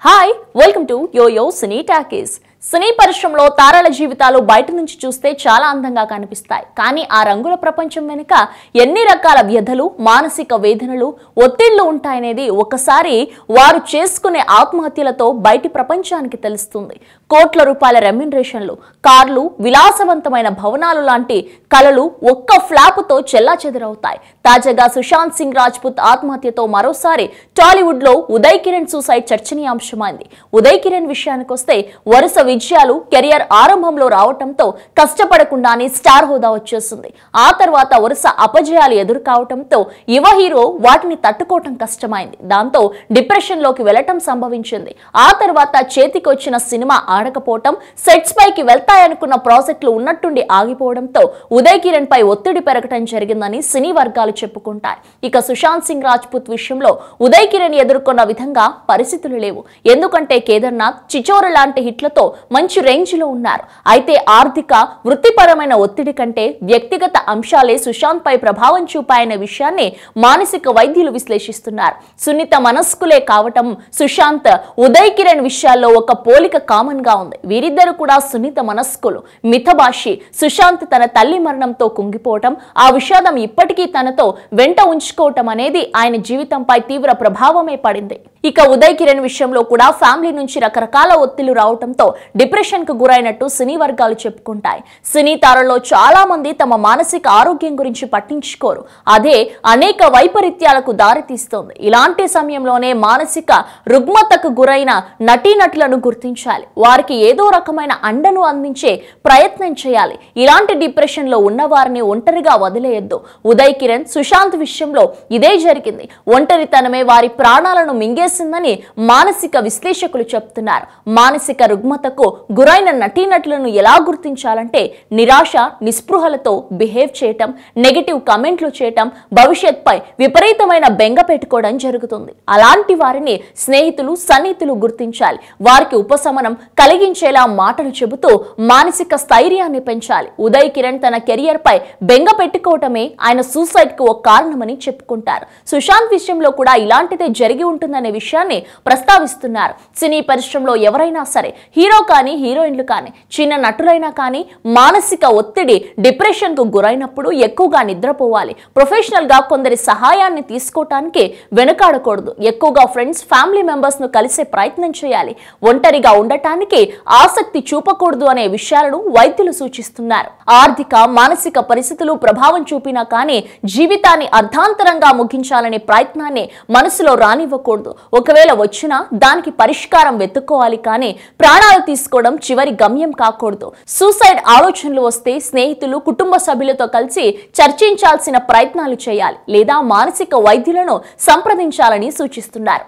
hi welcome to yoyo cine talkies cine పరిశ్రమలో తారల జీవితాలు బయట నుంచి చూస్తే చాలా అందంగా కనిపిస్తాయి కానీ ఆ రంగుల ప్రపంచం వెనుక ఎన్ని రకాల వ్యధలు మానసిక వేదనలు ఒత్తిళ్లు ఉంటాయనేది ఒకసారి వారు చేసుకునే ఆత్మహత్యలతో బయటి ప్రపంచానికి తెలుస్తుంది కోట్ల రూపాయల రెమ్యునరేషన్లు కార్లు విలాసవంతమైన భవనాలు లాంటి కలలు ఒక్క ఫ్లాపుతో చెల్లాచెదురవుతాయి తాజాగా సుశాంత్ సింగ్ రాజ్పుత్ ఆత్మహత్యతో మరోసారి టాలీవుడ్ లో ఉదయ్ కిరణ్ సూసైడ్ చర్చనీయాంశమైంది ఉదయ్ కిరణ్ విషయానికొస్తే వరుస విజయాలు కెరియర్ ఆరంభంలో రావటంతో కష్టపడకుండానే స్టార్ హోదా వచ్చేసింది ఆ తర్వాత వరుస అపజయాలు ఎదురు కావటంతో యువ హీరో వాటిని తట్టుకోవటం కష్టమైంది దాంతో డిప్రెషన్ లోకి వెళ్లటం సంభవించింది ఆ తర్వాత చేతికి వచ్చిన సినిమా ఆడకపోవటం సెట్స్ పైకి వెళ్తాయనుకున్న ప్రాజెక్టులు ఉన్నట్టుండి ఆగిపోవడంతో ఉదయ్ కిరణ్ పై ఒత్తిడి పెరగటం జరిగిందని సినీ వర్గాలు చెప్పుకుంటాయి ఇక సుశాంత్ సింగ్ రాజ్పుత్ విషయంలో ఉదయ్ కిరణ్ ఎదుర్కొన్న విధంగా పరిస్థితులు లేవు ఎందుకంటే కేదార్నాథ్ చిచోర లాంటి హిట్లతో మంచి రేంజ్ లో ఉన్నారు అయితే ఆర్థిక వృత్తిపరమైన ఒత్తిడి కంటే వ్యక్తిగత అంశాలే సుశాంత్ పై ప్రభావం చూపాయనే విషయాన్ని మానసిక వైద్యులు విశ్లేషిస్తున్నారు సున్నిత మనస్కులే కావటం సుశాంత్ ఉదయ్ కిరణ్ విషయాల్లో ఒక పోలిక కామన్ గా ఉంది వీరిద్దరు కూడా సున్నిత మనస్కులు మితభాషి సుశాంత్ తన తల్లి మరణంతో కుంగిపోవటం ఆ విషాదం ఇప్పటికీ తనతో వెంట ఉంచుకోవటం అనేది ఆయన జీవితంపై తీవ్ర ప్రభావమే పడింది ఇక ఉదయ్ కిరణ్ విషయంలో కూడా ఫ్యామిలీ నుంచి రకరకాల ఒత్తిళ్లు రావడంతో డిప్రెషన్ కు గురైనట్టు సినీ వర్గాలు చెప్పుకుంటాయి సినీ తారల్లో చాలా మంది తమ మానసిక ఆరోగ్యం గురించి పట్టించుకోరు అదే అనేక వైపరీత్యాలకు దారితీస్తోంది ఇలాంటి సమయంలోనే మానసిక రుగ్మతకు గురైన నటీనటులను గుర్తించాలి వారికి ఏదో రకమైన అండను అందించే ప్రయత్నం చేయాలి ఇలాంటి డిప్రెషన్ లో ఉన్న వారిని ఒంటరిగా వదిలేయొద్దు ఉదయ్ కిరణ్ సుశాంత్ విషయంలో ఇదే జరిగింది ఒంటరితనమే వారి ప్రాణాలను మింగేసిందని మానసిక విశ్లేషకులు చెప్తున్నారు మానసిక రుగ్మతకు గురైన నటీనటులను ఎలా గుర్తించాలంటే నిరాశ నిస్పృహలతో బిహేవ్ చేయటం నెగటివ్ కమెంట్లు చేయటం భవిష్యత్పై విపరీతమైన బెంగ పెట్టుకోవడం జరుగుతుంది అలాంటి వారిని స్నేహితులు సన్నిహితులు గుర్తించాలి వారికి ఉపశమనం కలిగించేలా మాటలు చెబుతూ మానసిక స్థైర్యాన్ని పెంచాలి ఉదయ్ కిరణ్ తన కెరియర్ పై బెంగ పెట్టుకోవటమే ఆయన సూసైడ్ కు ఒక కారణమని చెప్పుకుంటారు సుశాంత్ విషయంలో కూడా ఇలాంటిదే జరిగి ఉంటుందనే విషయాన్ని ప్రస్తావిస్తున్నారు సినీ పరిశ్రమలో ఎవరైనా సరే హీరో కానీ హీరోయిన్లు కానీ చిన్న నటులైనా కానీ మానసిక ఒత్తిడి డిప్రెషన్ కు గురైనప్పుడు ఎక్కువగా నిద్రపోవాలి ప్రొఫెషనల్ గా కొందరి సహాయాన్ని తీసుకోవటానికి వెనుకాడకూడదు ఎక్కువగా ఫ్రెండ్స్ ఫ్యామిలీ మెంబర్స్ ను కలిసే ప్రయత్నం చేయాలి ఒంటరిగా ఉండటానికి ఆసక్తి చూపకూడదు అనే విషయాలను వైద్యులు సూచిస్తున్నారు ఆర్థిక మానసిక పరిస్థితులు ప్రభావం చూపినా కానీ జీవితాన్ని అర్ధాంతరంగా ముగించాలనే ప్రయత్నాన్ని మనసులో రానివ్వకూడదు ఒకవేళ వచ్చినా దానికి పరిష్కారం వెతుక్కోవాలి కానీ ప్రాణాలు తీసుకోవడం చివరి గమ్యం కాకూడదు సూసైడ్ ఆలోచనలు వస్తే స్నేహితులు కుటుంబ సభ్యులతో కలిసి చర్చించాల్సిన ప్రయత్నాలు చేయాలి లేదా మానసిక వైద్యులను సంప్రదించాలని సూచిస్తున్నారు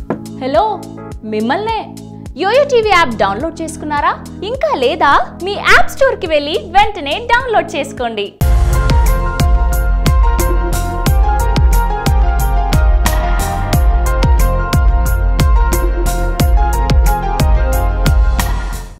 హలో మిమ్మల్నే యోయో టీవీ యాప్ డౌన్లోడ్ చేసుకున్నారా ఇంకా లేదా మీ యాప్ స్టోర్కి వెళ్ళి వెంటనే డౌన్లోడ్ చేసుకోండి